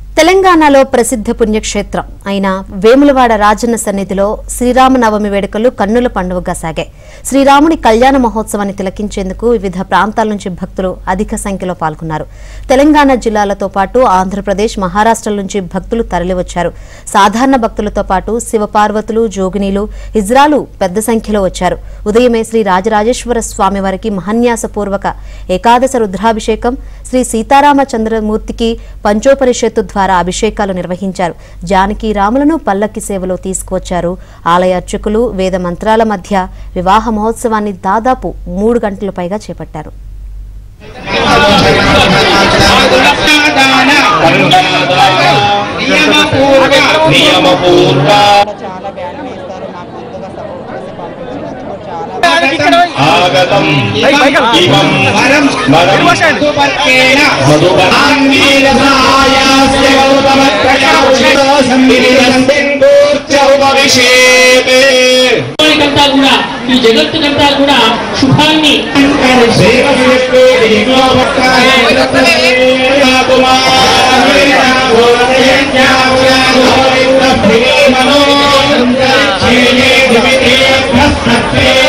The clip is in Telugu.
తెలంగాణలో ప్రసిద్ధ పుణ్యక్షేత్రం అయిన వేములవాడ రాజన్న సన్నిధిలో శ్రీరామనవమి వేడుకలు కన్నుల పండుగగా సాగాయి శ్రీరాముడి కళ్యాణ మహోత్సవాన్ని తిలకించేందుకు వివిధ ప్రాంతాల నుంచి భక్తులు అధిక సంఖ్యలో పాల్గొన్నారు తెలంగాణ జిల్లాలతో పాటు ఆంధ్రప్రదేశ్ మహారాష్ట్ర నుంచి భక్తులు తరలివచ్చారు సాధారణ భక్తులతో పాటు శివపార్వతులు జోగినీలు హిజ్రాలు పెద్ద సంఖ్యలో వచ్చారు ఉదయమే శ్రీ రాజరాజేశ్వర స్వామి వారికి మహన్యాసపూర్వక ఏకాదశ రుద్రాభిషేకం శ్రీ సీతారామచంద్రమూర్తికి పంచోపనిషత్తు ద్వారా అభిషేకాలు నిర్వహించారు జానకి రాములను పల్లకి సేవలో తీసుకువచ్చారు ఆలయ అర్చకులు వేద మంత్రాల మధ్య వివాహ మహోత్సవాన్ని దాదాపు మూడు గంటల పైగా చేపట్టారు నియమపూర్వ చాలా వాల్యూ ఇస్తారు నాకు ముందుగా సపోర్ట్ చేసి పంపించినందుకు చాలా ఆగతం ఇమం వరం మధుపర్కేణ మధుపరాంగీర సహాయాస్య గౌతమత్రయోషితోసంవినిరంబిందూర్చ ఉపవిశేతే కంతా కూడా ఈ జగత్తుకంతా కూడా శుభాన్ని దేవశివే దిగోపక్కాయ కుమార్